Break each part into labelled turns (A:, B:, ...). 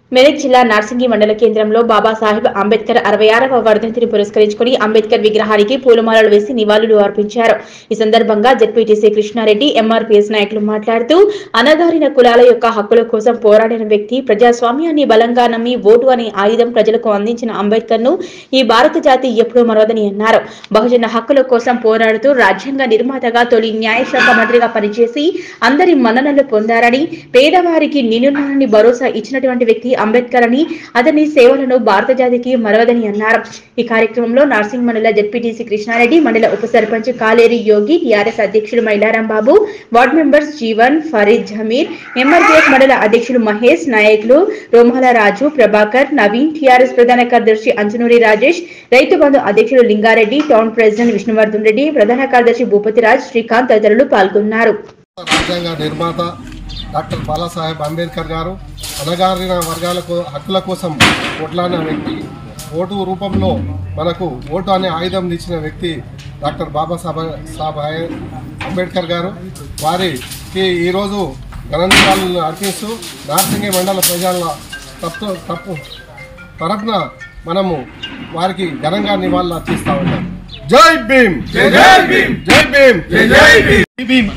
A: మెదక్ జిల్లా నార్సింగి మండల కేంద్రంలో బాబాసాహెబ్ అంబేద్కర్ అరవై ఆరవ వర్ధంతిని పురస్కరించుకుని అంబేద్కర్ విగ్రహానికి పూలమాలలు వేసి నివాళులు అర్పించారు ఈ సందర్భంగా జెడ్పీటీసీ కృష్ణారెడ్డి ఎంఆర్పీఎస్ నాయకులు మాట్లాడుతూ అనగారిన కులాల యొక్క హక్కుల కోసం పోరాడిన వ్యక్తి ప్రజాస్వామ్యాన్ని బలంగా నమ్మి ఓటు అనే ఆయుధం ప్రజలకు అందించిన అంబేద్కర్ ను ఈ భారత జాతి ఎప్పుడూ మరవదని అన్నారు బహుజన హక్కుల కోసం పోరాడుతూ రాజ్యాంగ నిర్మాతగా తొలి న్యాయశాఖ మంత్రిగా పనిచేసి అందరి మన్ననలు పొందారని పేదవారికి నిలున్నానని భరోసా ఇచ్చినటువంటి వ్యక్తి అంబేద్కర్ అని అతని సేవలను భారత జాతికి మరవదని అన్నారు ఈ కార్యక్రమంలో నార్సింగ్ మండల జెడ్పీటీసీ కృష్ణారెడ్డి మండల ఉప సర్పంచ్ కాలేరి యోగి టీఆర్ఎస్ అధ్యక్షుడు Mailaram Babu ward members Jeevan Farid Zameer MRPS మండల అధ్యక్షుడు మహేష్ నాయకులు రోమాల రాజు ప్రభాకర్ నవీన్ టీఆర్ఎస్ ప్రధాన కార్యదర్శి అంజనూరి రాజేష్ రైతు బంధు అధ్యక్షుడు లింగారెడ్డి టౌన్ ప్రెసిడెంట్ విష్ణువర్ధన్ రెడ్డి ప్రధాన కార్యదర్శి భూపతిరాజ్ శ్రీకాంత్ తదితరులు పాల్గొన్నారు
B: రాజ్యాంగ నిర్మాత డాక్టర్ బాలాసాహెబ్ అంబేద్కర్ గారు అనగారిన వర్గాలకు హక్కుల కోసం కొట్లాడిన వ్యక్తి ఓటు రూపంలో మనకు ఓటు అనే ఆయుధం ఇచ్చిన వ్యక్తి డాక్టర్ బాబాసాహెబ్ సాహెబ్ అంబేద్కర్ గారు వారికి ఈరోజు ఘననివాళులను అర్పిస్తూ నార్సింగి మండల ప్రజల తప్పు తప్పు తరఫున మనము వారికి ఘనంగా నివాళులు అర్పిస్తా ఉన్నాం జై భీమ్ జై భీమ్ జై భీమ్ జై భీమ్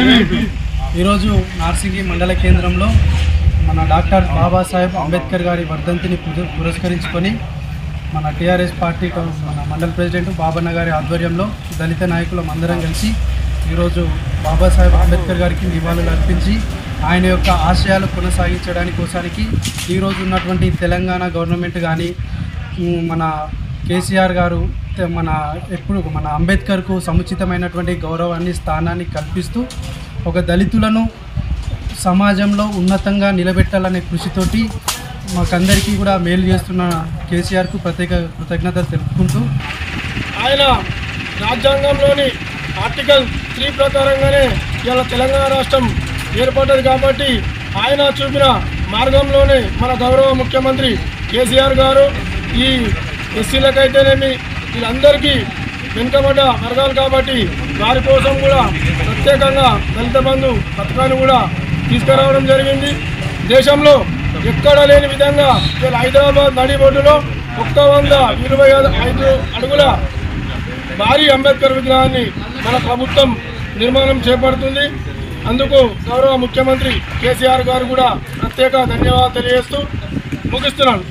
C: ఈరోజు నార్సింగి మండల కేంద్రంలో మన డాక్టర్ బాబాసాహెబ్ అంబేద్కర్ గారి వర్ధంతిని పుర- పురస్కరించుకొని మన టీఆర్ఎస్ పార్టీ క- మన మండల ప్రెసిడెంట్ బాబన్న గారి ఆధ్వర్యంలో దళిత నాయకులం అందరం కలిసి ఈరోజు బాబాసాహెబ్ అంబేద్కర్ గారికి నివాళులు అర్పించి ఆయన యొక్క ఆశయాలు కొనసాగించడానికి కోసానికి ఈరోజు ఉన్నటువంటి తెలంగాణ గవర్నమెంట్ కానీ ఉమ్, మన కేసీఆర్ గారు తె- మన ఎప్పుడు మన అంబేద్కర్కు సముచితమైనటువంటి గౌరవాన్ని స్థానాన్ని కల్పిస్తూ ఒక దళితులను సమాజంలో ఉన్నతంగా నిలబెట్టాలనే కృషితోటి మాకందరికీ కూడా మేలు చేస్తున్న కేసీఆర్కు ప్రత్యేక కృతజ్ఞతలు తెలుపుకుంటూ
D: ఆయన రాజ్యాంగంలోని ఆర్టికల్ త్రీ ప్రకారంగానే ఇవాళ తెలంగాణ రాష్ట్రం ఏర్పడ్డది కాబట్టి ఆయన చూపిన మార్గంలోనే మన గౌరవ ముఖ్యమంత్రి కేసీఆర్ గారు ఈ ఎస్సీలకైతేనేమి వీళ్ళందరికీ వెనుకబడ్డ వర్గాలు కాబట్టి వారి కోసం కూడా ప్రత్యేకంగా దళిత బంధు పథకాన్ని కూడా తీసుకురావడం జరిగింది దేశంలో ఎక్కడ లేని విధంగా ఇవాళ హైదరాబాద్ నడిబొడ్డులో ఒక్క వంద ఇరవై ఐదు అడుగుల భారీ అంబేద్కర్ విగ్రహాన్ని మన ప్రభుత్వం నిర్మాణం చేపడుతుంది అందుకు గౌరవ ముఖ్యమంత్రి కేసీఆర్ గారు కూడా ప్రత్యేక ధన్యవాదాలు తెలియజేస్తూ ముగిస్తున్నాను